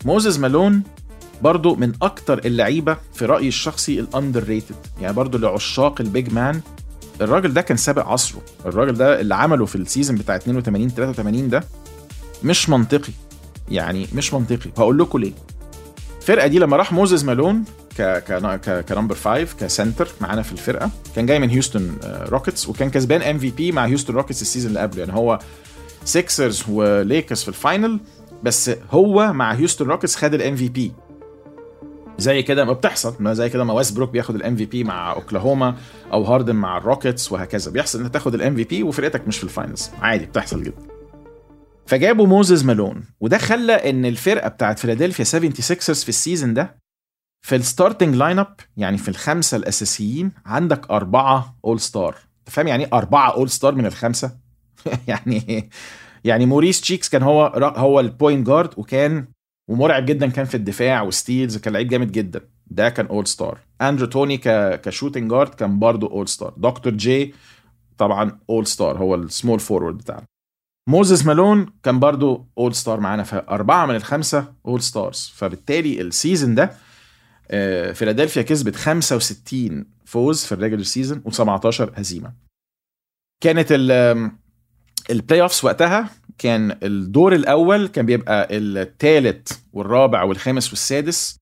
موزيس مالون برضو من اكتر اللعيبه في رايي الشخصي الاندر ريتد يعني برضو لعشاق البيج مان الراجل ده كان سابق عصره الراجل ده اللي عمله في السيزون بتاع 82 83 ده مش منطقي يعني مش منطقي هقول لكم ليه الفرقه دي لما راح موزيس مالون ك ك ك كنمبر 5 كسنتر معانا في الفرقه كان جاي من هيوستن روكيتس وكان كسبان ام في بي مع هيوستن روكيتس السيزون اللي قبله يعني هو سيكسرز وليكرز في الفاينل بس هو مع هيوستن روكيتس خد الام في بي زي كده ما بتحصل ما زي كده ما ويست بروك بياخد الام في بي مع اوكلاهوما او هاردن مع الروكيتس وهكذا بيحصل انك تاخد الام في بي وفرقتك مش في الفاينلز عادي بتحصل جدا فجابوا موزيس مالون وده خلى ان الفرقه بتاعت فيلادلفيا 76رز في السيزون ده في الستارتنج لاين اب يعني في الخمسه الاساسيين عندك اربعه اول ستار انت فاهم يعني اربعه اول ستار من الخمسه يعني يعني موريس تشيكس كان هو هو البوينت جارد وكان ومرعب جدا كان في الدفاع وستيلز كان لعيب جامد جدا ده كان اول ستار اندرو توني ك كشوتنج جارد كان برضه اول ستار دكتور جي طبعا اول ستار هو السمول فورورد بتاعنا موزيس مالون كان برضه اول ستار معانا فاربعه من الخمسه اول ستارز فبالتالي السيزون ده فيلادلفيا كسبت 65 فوز في الريجولر سيزون و17 هزيمه كانت البلاي اوفس وقتها كان الدور الاول كان بيبقى الثالث والرابع والخامس والسادس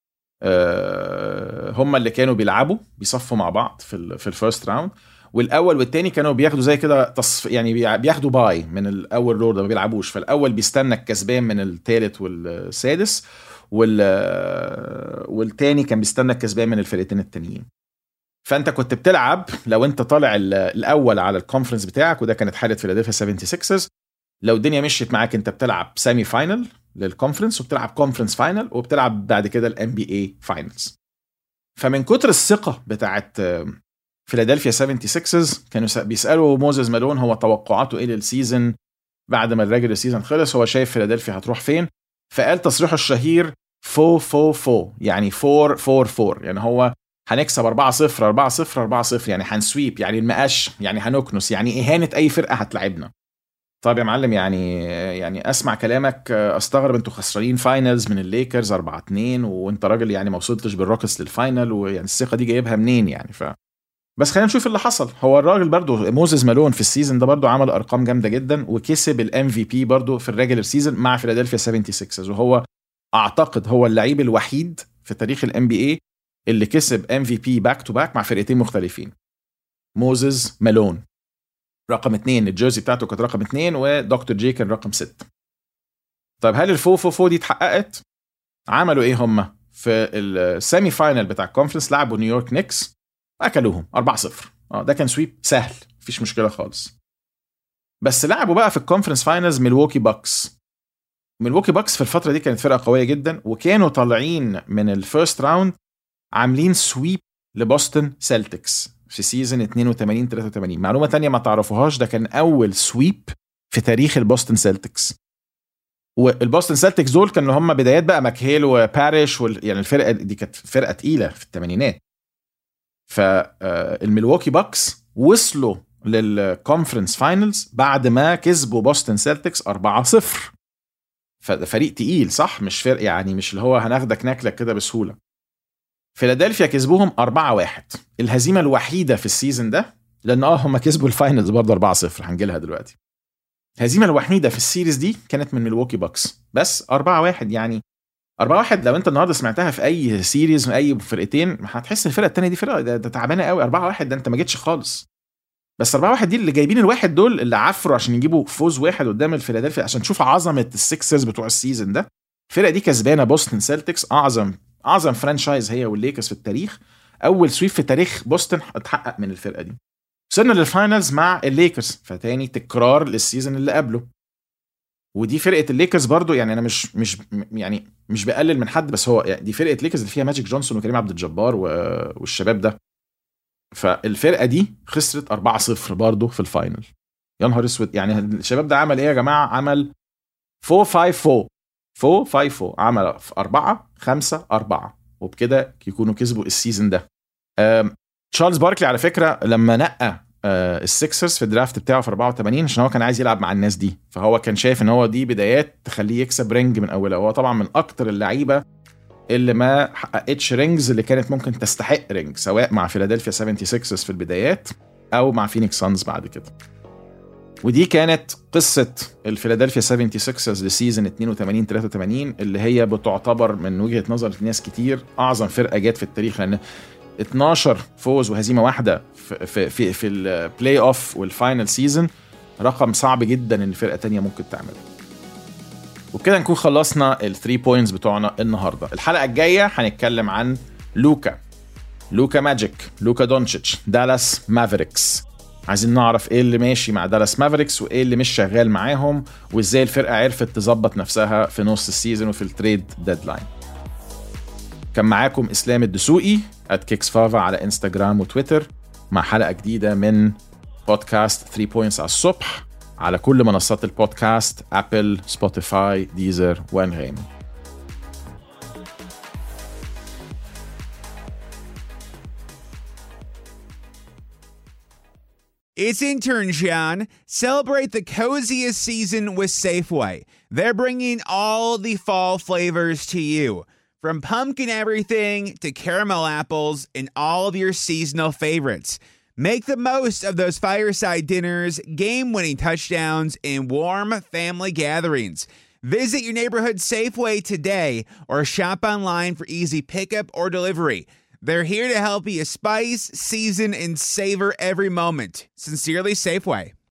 هم اللي كانوا بيلعبوا بيصفوا مع بعض في في الفيرست راوند والاول والثاني كانوا بياخدوا زي كده تصف يعني بياخدوا باي من الاول رول ما بيلعبوش فالاول بيستنى الكسبان من الثالث والسادس وال والتاني كان بيستنى الكسبان من الفرقتين التانيين فانت كنت بتلعب لو انت طالع الاول على الكونفرنس بتاعك وده كانت حاله فيلادلفيا 76رز لو الدنيا مشيت معاك انت بتلعب سيمي فاينل للكونفرنس وبتلعب كونفرنس فاينل وبتلعب بعد كده الام بي اي فاينلز فمن كتر الثقه بتاعت فيلادلفيا 76رز كانوا بيسالوا موزيس مالون هو توقعاته ايه للسيزون بعد ما الريجولر سيزون خلص هو شايف فيلادلفيا هتروح فين فقال تصريحه الشهير فو فو فو يعني 4 4 4 يعني هو هنكسب 4 0 4 0 4 0 يعني هنسويب يعني المقاش يعني هنكنس يعني اهانه اي فرقه هتلعبنا طب يا معلم يعني يعني اسمع كلامك استغرب انتوا خسرانين فاينلز من الليكرز 4 2 وانت راجل يعني ما وصلتش بالروكس للفاينل ويعني الثقه دي جايبها منين يعني ف بس خلينا نشوف اللي حصل هو الراجل برضو موزيس مالون في السيزون ده برضو عمل ارقام جامده جدا وكسب الام في بي برضو في الريجولر سيزون مع فيلادلفيا 76 وهو اعتقد هو اللعيب الوحيد في تاريخ الام بي اي اللي كسب ام في بي باك تو باك مع فرقتين مختلفين موزيس مالون رقم اثنين الجيرسي بتاعته كانت رقم اثنين ودكتور جي كان رقم ستة طيب هل الفو فو فو دي اتحققت؟ عملوا ايه هم؟ في السيمي فاينل بتاع الكونفرنس لعبوا نيويورك نيكس اكلوهم 4 0 اه ده كان سويب سهل مفيش مشكله خالص بس لعبوا بقى في الكونفرنس فاينلز ميلواكي باكس ميلواكي باكس في الفتره دي كانت فرقه قويه جدا وكانوا طالعين من الفيرست راوند عاملين سويب لبوسطن سيلتكس في سيزون 82 83 معلومه تانية ما تعرفوهاش ده كان اول سويب في تاريخ البوسطن سيلتكس والبوسطن سيلتكس دول كانوا هم بدايات بقى ماكهيل وباريش وال... يعني الفرقه دي كانت فرقه تقيله في الثمانينات فالميلواكي باكس وصلوا للكونفرنس فاينلز بعد ما كسبوا بوسطن سيلتكس 4 0 ففريق تقيل صح مش فرق يعني مش اللي هو هناخدك ناكلك كده بسهوله فيلادلفيا كسبوهم 4 1 الهزيمه الوحيده في السيزون ده لان اه هم كسبوا الفاينلز برضه 4 0 هنجي لها دلوقتي الهزيمه الوحيده في السيريز دي كانت من ميلواكي باكس بس 4 1 يعني 4 1 لو انت النهارده سمعتها في اي سيريز من اي فرقتين هتحس الفرقه الثانيه دي فرقه ده, ده تعبانه قوي 4 1 ده انت ما جيتش خالص بس 4 1 دي اللي جايبين الواحد دول اللي عفروا عشان يجيبوا فوز واحد قدام الفيلادلفيا عشان تشوف عظمه السكسرز بتوع السيزون ده الفرقه دي كسبانه بوسطن سيلتكس اعظم اعظم فرانشايز هي والليكرز في التاريخ اول سويب في تاريخ بوسطن اتحقق من الفرقه دي وصلنا للفاينلز مع الليكرز فتاني تكرار للسيزون اللي قبله ودي فرقه الليكرز برضو يعني انا مش مش يعني مش بقلل من حد بس هو يعني دي فرقه ليكرز اللي فيها ماجيك جونسون وكريم عبد الجبار والشباب ده فالفرقه دي خسرت 4 0 برضه في الفاينل يا نهار اسود يعني الشباب ده عمل ايه يا جماعه عمل 4 5 4 4 5 4 عمل 4 5 4 وبكده يكونوا كسبوا السيزون ده تشارلز باركلي على فكره لما نقى آه، السكسرز في الدرافت بتاعه في 84 عشان هو كان عايز يلعب مع الناس دي فهو كان شايف ان هو دي بدايات تخليه يكسب رينج من اولها هو طبعا من اكتر اللعيبه اللي ما حققتش رينجز اللي كانت ممكن تستحق رينج سواء مع فيلادلفيا 76 في البدايات او مع فينيكس سانز بعد كده ودي كانت قصة الفيلادلفيا 76 لسيزون 82 83 اللي هي بتعتبر من وجهة نظر ناس كتير أعظم فرقة جت في التاريخ لأن 12 فوز وهزيمة واحدة في في في, في البلاي أوف والفاينل سيزون رقم صعب جدا إن فرقة تانية ممكن تعمله وبكده نكون خلصنا الثري بوينتس بتوعنا النهارده الحلقة الجاية هنتكلم عن لوكا لوكا ماجيك لوكا دونتشيتش دالاس مافريكس عايزين نعرف ايه اللي ماشي مع دالاس مافريكس وايه اللي مش شغال معاهم وازاي الفرقه عرفت تظبط نفسها في نص السيزون وفي التريد ديدلاين كان معاكم اسلام الدسوقي ات كيكس فافا على انستجرام وتويتر مع حلقه جديده من بودكاست 3 بوينتس على الصبح على كل منصات البودكاست ابل سبوتيفاي ديزر وانغامي It's intern John. Celebrate the coziest season with Safeway. They're bringing all the fall flavors to you, from pumpkin everything to caramel apples and all of your seasonal favorites. Make the most of those fireside dinners, game-winning touchdowns, and warm family gatherings. Visit your neighborhood Safeway today or shop online for easy pickup or delivery. They're here to help you spice, season, and savor every moment. Sincerely, Safeway.